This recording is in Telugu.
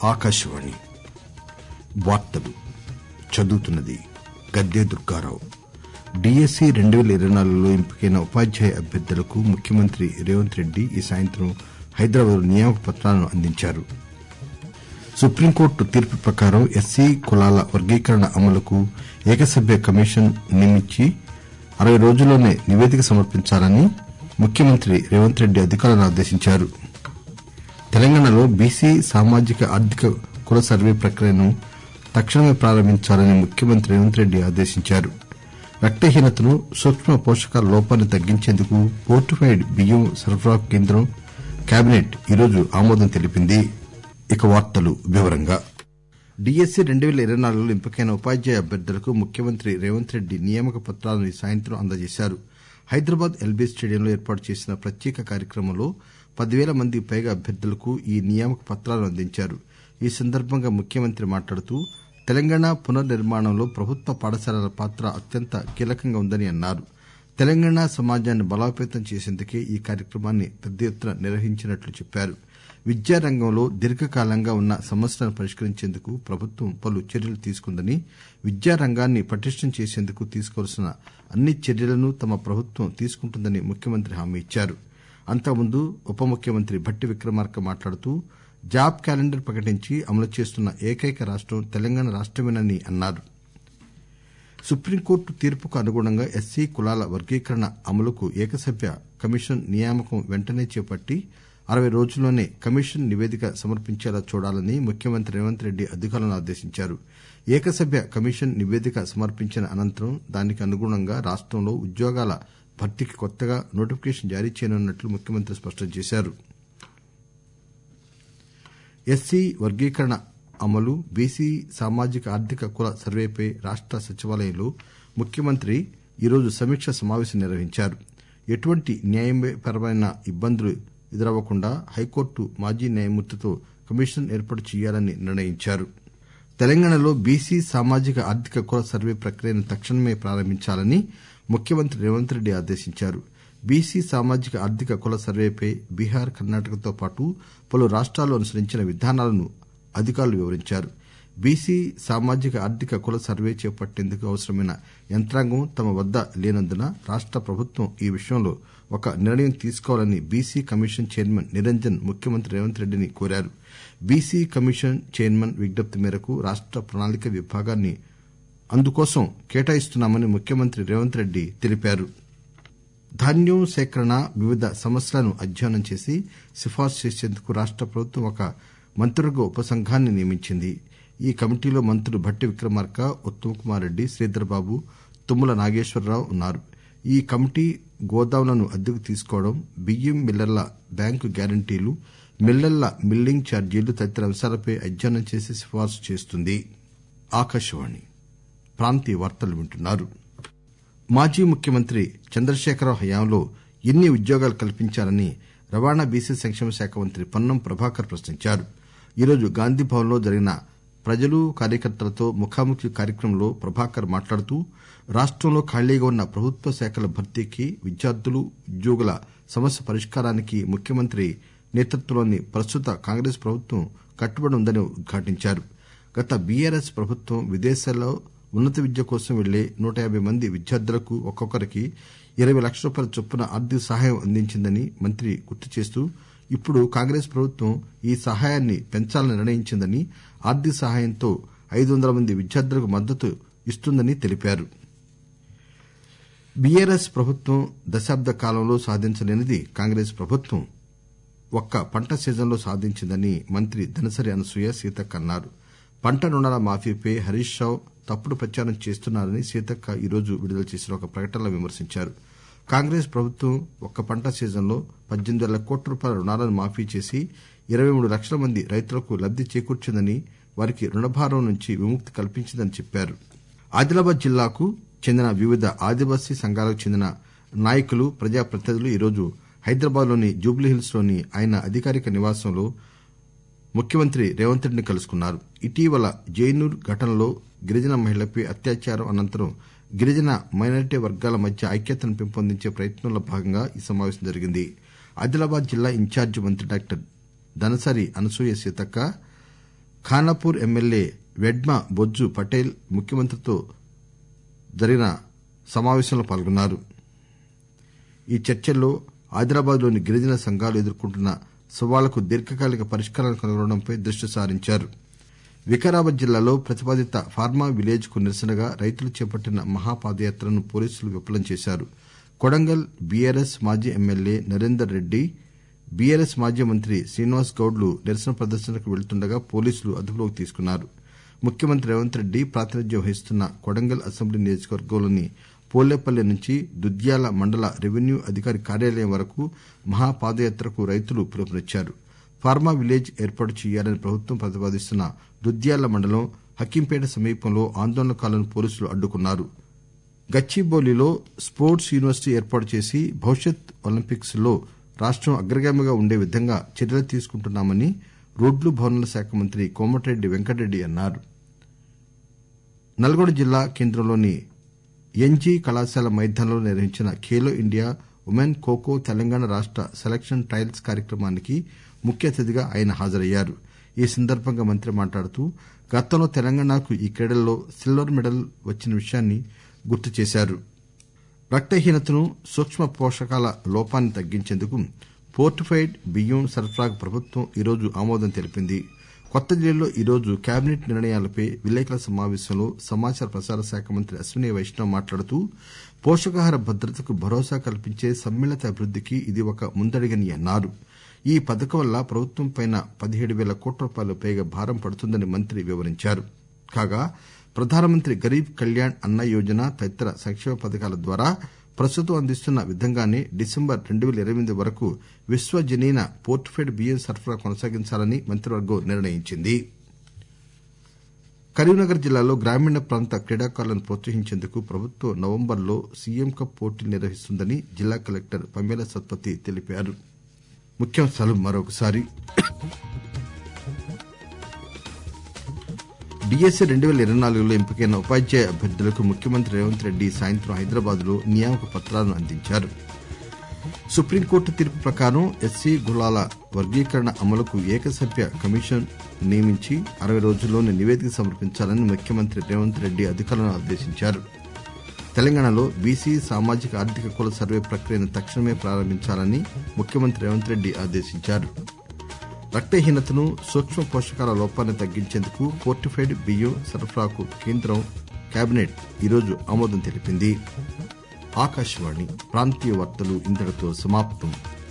ఆకాశవాణి వార్తలు చదువుతున్నది గద్దె దుర్గారావు డిఎస్సి రెండు పేల ఇరవై నాలుగులో ఎంపికైన ఉపాధ్యాయ అభ్యర్థులకు ముఖ్యమంత్రి రేవంత్ రెడ్డి ఈ సాయంత్రం హైదరాబాద్ లో నియామక పత్రాలను అందించారు సుప్రీంకోర్టు తీర్పు ప్రకారం ఎస్సీ కులాల వర్గీకరణ అమలుకు ఏకసభ్య కమిషన్ నియమించి అరవై రోజుల్లోనే నివేదిక సమర్పించాలని ముఖ్యమంత్రి రేవంత్ రెడ్డి అధికారులను ఆదేశించారు తెలంగాణలో బీసీ సామాజిక ఆర్థిక కుల సర్వే ప్రక్రియను తక్షణమే ప్రారంభించాలని ముఖ్యమంత్రి రేవంత్ రెడ్డి ఆదేశించారు రక్తహీనతను సూక్ష్మ పోషకాల లోపాన్ని తగ్గించేందుకు ఫోర్టిఫైడ్ బియ్యం సరఫరా కేంద్రం కేబినెట్ ఈరోజు ఆమోదం తెలిపింది డిఎస్సి రెండు పేల ఇరవై నాలుగులో ఎంపికైన ఉపాధ్యాయ అభ్యర్థులకు ముఖ్యమంత్రి రేవంత్ రెడ్డి నియామక పత్రాలను ఈ సాయంత్రం అందజేశారు హైదరాబాద్ ఎల్బీ స్టేడియంలో ఏర్పాటు చేసిన ప్రత్యేక కార్యక్రమంలో పదివేల మందికి పైగా అభ్యర్థులకు ఈ నియామక పత్రాలను అందించారు ఈ సందర్బంగా ముఖ్యమంత్రి మాట్లాడుతూ తెలంగాణ పునర్ నిర్మాణంలో ప్రభుత్వ పాఠశాలల పాత్ర అత్యంత కీలకంగా ఉందని అన్నారు తెలంగాణ సమాజాన్ని బలోపేతం చేసేందుకే ఈ కార్యక్రమాన్ని పెద్ద ఎత్తున నిర్వహించినట్లు చెప్పారు విద్యారంగంలో దీర్ఘకాలంగా ఉన్న సమస్యలను పరిష్కరించేందుకు ప్రభుత్వం పలు చర్యలు తీసుకుందని విద్యారంగాన్ని పటిష్టం చేసేందుకు తీసుకోవాల్సిన అన్ని చర్యలను తమ ప్రభుత్వం తీసుకుంటుందని ముఖ్యమంత్రి హామీ ఇచ్చారు అంతకుముందు ఉప ముఖ్యమంత్రి భట్టి విక్రమార్క మాట్లాడుతూ జాబ్ క్యాలెండర్ ప్రకటించి అమలు చేస్తున్న ఏకైక రాష్టం తెలంగాణ రాష్టమేనని అన్నారు సుప్రీంకోర్టు తీర్పుకు అనుగుణంగా ఎస్సీ కులాల వర్గీకరణ అమలుకు ఏకసభ్య కమిషన్ నియామకం వెంటనే చేపట్టి అరవై రోజుల్లోనే కమిషన్ నివేదిక సమర్పించేలా చూడాలని ముఖ్యమంత్రి రేవంత్ రెడ్డి అధికారులను ఆదేశించారు ఏకసభ్య కమిషన్ నివేదిక సమర్పించిన అనంతరం దానికి అనుగుణంగా రాష్టంలో ఉద్యోగాల భర్తీకి కొత్తగా నోటిఫికేషన్ జారీ చేయనున్నట్లు ముఖ్యమంత్రి స్పష్టం చేశారు ఎస్సీ వర్గీకరణ అమలు బీసీ సామాజిక ఆర్థిక కుల సర్వేపై రాష్ట సచివాలయంలో ముఖ్యమంత్రి ఈరోజు సమీకా సమావేశం నిర్వహించారు ఎటువంటి న్యాయపరమైన ఇబ్బందులు ఎదురవ్వకుండా హైకోర్టు మాజీ న్యాయమూర్తితో కమిషన్ ఏర్పాటు చేయాలని నిర్ణయించారు తెలంగాణలో బీసీ సామాజిక ఆర్థిక కుల సర్వే ప్రక్రియను తక్షణమే ప్రారంభించాలని ముఖ్యమంత్రి రేవంత్ రెడ్డి ఆదేశించారు బీసీ సామాజిక ఆర్థిక కుల సర్వేపై బీహార్ కర్ణాటకతో పాటు పలు రాష్టాలు అనుసరించిన విధానాలను అధికారులు వివరించారు బీసీ సామాజిక ఆర్థిక కుల సర్వే చేపట్టేందుకు అవసరమైన యంత్రాంగం తమ వద్ద లేనందున రాష్ట ప్రభుత్వం ఈ విషయంలో ఒక నిర్ణయం తీసుకోవాలని బీసీ కమిషన్ చైర్మన్ నిరంజన్ ముఖ్యమంత్రి రేవంత్ రెడ్డిని కోరారు బీసీ కమిషన్ చైర్మన్ విజ్ఞప్తి మేరకు రాష్ట ప్రణాళిక విభాగాన్ని అందుకోసం కేటాయిస్తున్నామని ముఖ్యమంత్రి రేవంత్ రెడ్డి తెలిపారు ధాన్యం సేకరణ వివిధ సమస్యలను అధ్యయనం చేసి సిఫార్సు చేసేందుకు రాష్ట ప్రభుత్వం ఒక మంత్రివర్గ ఉపసంఘాన్ని నియమించింది ఈ కమిటీలో మంత్రులు భట్టి విక్రమార్క ఉత్తమ్ కుమార్ రెడ్డి శ్రీధర్ బాబు తుమ్మల నాగేశ్వరరావు ఉన్నారు ఈ కమిటీ గోదాంలను అద్దెకు తీసుకోవడం బియ్యం మిల్లర్ల బ్యాంకు గ్యారంటీలు మిల్లర్ల మిల్లింగ్ ఛార్జీలు తదితర అంశాలపై అధ్యయనం చేసి సిఫార్సు చేస్తుంది మాజీ ముఖ్యమంత్రి చంద్రశేఖరరావు హయాంలో ఎన్ని ఉద్యోగాలు కల్పించారని రవాణా బీసీ సంక్షేమ శాఖ మంత్రి పొన్నం ప్రభాకర్ ప్రశ్నించారు ఈరోజు గాంధీభవన్ లో జరిగిన ప్రజలు కార్యకర్తలతో ముఖాముఖి కార్యక్రమంలో ప్రభాకర్ మాట్లాడుతూ రాష్టంలో ఖాళీగా ఉన్న ప్రభుత్వ శాఖల భర్తీకి విద్యార్థులు ఉద్యోగుల సమస్య పరిష్కారానికి ముఖ్యమంత్రి నేతృత్వంలోని ప్రస్తుత కాంగ్రెస్ ప్రభుత్వం కట్టుబడి ఉందని ఉద్ఘాటించారు గత బీఆర్ఎస్ ప్రభుత్వం విదేశాల్లో ఉన్నత విద్య కోసం వెళ్లే నూట యాబై మంది విద్యార్థులకు ఒక్కొక్కరికి ఇరవై లక్షల రూపాయల చొప్పున ఆర్థిక సహాయం అందించిందని మంత్రి గుర్తు చేస్తూ ఇప్పుడు కాంగ్రెస్ ప్రభుత్వం ఈ సహాయాన్ని పెంచాలని నిర్ణయించిందని ఆర్థిక సహాయంతో ఐదు వందల మంది విద్యార్థులకు మద్దతు ఇస్తుందని తెలిపారు బీఆర్ఎస్ ప్రభుత్వం దశాబ్ద కాలంలో సాధించలేనిది కాంగ్రెస్ ప్రభుత్వం ఒక్క పంట సీజన్లో సాధించిందని మంత్రి ధనసరి అనసూయ సీతక్క అన్నారు పంట రుణాల మాఫీపై హరీష్ రావు తప్పుడు ప్రచారం చేస్తున్నారని సీతక్క ఈరోజు విడుదల చేసిన ఒక ప్రకటనలో విమర్శించారు కాంగ్రెస్ ప్రభుత్వం ఒక్క పంట సీజన్లో పద్దెనిమిది పేల కోట్ల రూపాయల రుణాలను మాఫీ చేసి ఇరవై మూడు లక్షల మంది రైతులకు లబ్ది చేకూర్చిందని వారికి రుణభారం నుంచి విముక్తి కల్పించిందని చెప్పారు ఆదిలాబాద్ జిల్లాకు చెందిన వివిధ ఆదివాసీ సంఘాలకు చెందిన నాయకులు ప్రజాప్రతినిధులు ఈరోజు హైదరాబాద్ లోని జూబ్లీహిల్స్ లోని ఆయన అధికారిక నివాసంలో ముఖ్యమంత్రి రేవంత్ రెడ్డిని కలుసుకున్నారు ఇటీవల జైనూర్ ఘటనలో గిరిజన మహిళపై అత్యాచారం అనంతరం గిరిజన మైనారిటీ వర్గాల మధ్య ఐక్యతను పెంపొందించే ప్రయత్నంలో భాగంగా ఈ సమావేశం జరిగింది ఆదిలాబాద్ జిల్లా ఇన్ఛార్జి మంత్రి డాక్టర్ దనసరి అనసూయ సీతక్క ఖానాపూర్ ఎమ్మెల్యే వెడ్మ బొజ్జు పటేల్ ముఖ్యమంత్రితో జరిగిన సమావేశంలో పాల్గొన్నారు ఈ చర్చల్లో ఆదిలాబాద్ లోని గిరిజన సంఘాలు ఎదుర్కొంటున్న సవాళ్లకు దీర్ఘకాలిక పరిష్కారాలు కనుగొనడంపై దృష్టి సారించారు వికారాబాద్ జిల్లాలో ప్రతిపాదిత ఫార్మా విలేజ్ కు నిరసనగా రైతులు చేపట్టిన మహాపాదయాత్రను పోలీసులు విఫలం చేశారు కొడంగల్ బీఆర్ఎస్ మాజీ ఎమ్మెల్యే నరేందర్ రెడ్డి బీఆర్ఎస్ మాజీ మంత్రి శ్రీనివాస్ గౌడ్లు నిరసన ప్రదర్శనకు వెళ్తుండగా పోలీసులు అదుపులోకి తీసుకున్నారు ముఖ్యమంత్రి రేవంత్ రెడ్డి ప్రాతినిధ్యం వహిస్తున్న కొడంగల్ అసెంబ్లీ నియోజకవర్గంలోని పోలేపల్లి నుంచి దుద్యాల మండల రెవెన్యూ అధికారి కార్యాలయం వరకు మహాపాదయాత్రకు రైతులు పిలుపునిచ్చారు ఫార్మా విలేజ్ ఏర్పాటు చేయాలని ప్రభుత్వం ప్రతిపాదిస్తున్న దుద్యాల మండలం హకీంపేట సమీపంలో ఆందోళనకారులను పోలీసులు అడ్డుకున్నారు గచ్చిబౌలిలో స్పోర్ట్స్ యూనివర్సిటీ ఏర్పాటు చేసి భవిష్యత్ ఒలింపిక్స్ లో రాష్టం అగ్రగామిగా ఉండే విధంగా చర్యలు తీసుకుంటున్నామని రోడ్లు భవనాల శాఖ మంత్రి కోమటిరెడ్డి వెంకటరెడ్డి అన్నారు నల్గొండ జిల్లా కేంద్రంలోని ఎన్జీ కళాశాల మైదానంలో నిర్వహించిన ఖేలో ఇండియా ఉమెన్ ఖోఖో తెలంగాణ రాష్ట సెలక్షన్ ట్రయల్స్ కార్యక్రమానికి ముఖ్య అతిథిగా ఆయన హాజరయ్యారు ఈ సందర్భంగా మంత్రి మాట్లాడుతూ గతంలో తెలంగాణకు ఈ క్రీడల్లో సిల్వర్ మెడల్ వచ్చిన విషయాన్ని గుర్తు చేశారు రక్తహీనతను సూక్ష్మ పోషకాల లోపాన్ని తగ్గించేందుకు ఫోర్టిఫైడ్ బియ్యం సరఫరాకు ప్రభుత్వం ఈరోజు ఆమోదం తెలిపింది కొత్త ఢిల్లీలో ఈరోజు కేబినెట్ నిర్ణయాలపై విలేకరుల సమావేశంలో సమాచార ప్రసార శాఖ మంత్రి అశ్విని వైష్ణవ్ మాట్లాడుతూ పోషకాహార భద్రతకు భరోసా కల్పించే సమ్మిళిత అభివృద్దికి ఇది ఒక ముందడుగని అన్నారు ఈ పథకం వల్ల ప్రభుత్వంపై పదిహేడు పేల కోట్ల రూపాయలకు పైగా భారం పడుతుందని మంత్రి వివరించారు కాగా ప్రధానమంత్రి గరీబ్ కళ్యాణ్ అన్న యోజన తదితర సంక్షేమ పథకాల ద్వారా ప్రస్తుతం అందిస్తున్న విధంగానే డిసెంబర్ రెండు పేల ఇరవై ఎనిమిది వరకు విశ్వజనీన ఫోర్టిఫైడ్ బియ్యం సరఫరా కొనసాగించాలని మంత్రివర్గం నిర్ణయించింది కరీంనగర్ జిల్లాలో గ్రామీణ ప్రాంత క్రీడాకారులను ప్రోత్సహించేందుకు ప్రభుత్వం నవంబర్ లో సీఎం కప్ పోటీలు నిర్వహిస్తుందని జిల్లా కలెక్టర్ పమేలా సత్పతి తెలిపారు డిఎస్సి రెండు పేల ఇరవై నాలుగులో ఎంపికైన ఉపాధ్యాయ అభ్యర్థులకు ముఖ్యమంత్రి రేవంత్ రెడ్డి సాయంత్రం హైదరాబాద్ లో నియామక పత్రాలను అందించారు సుప్రీంకోర్టు తీర్పు ప్రకారం ఎస్సీ కులాల వర్గీకరణ అమలుకు ఏకసభ్య కమిషన్ నియమించి అరవై రోజుల్లోనే నివేదిక సమర్పించాలని ముఖ్యమంత్రి రేవంత్ రెడ్డి అధికారులను ఆదేశించారు తెలంగాణలో బీసీ సామాజిక ఆర్థిక కుల సర్వే ప్రక్రియను తక్షణమే ప్రారంభించాలని ముఖ్యమంత్రి రేవంత్ రెడ్డి ఆదేశించారు రక్తహీనతను సూక్ష్మ పోషకాల లోపాన్ని తగ్గించేందుకు ఫోర్టిఫైడ్ బియ్యం సరఫరాకు కేంద్రం కేబినెట్ ఈరోజు ఆమోదం తెలిపింది ఆకాశవాణి ప్రాంతీయ వార్తలు ఇంతటితో సమాప్తం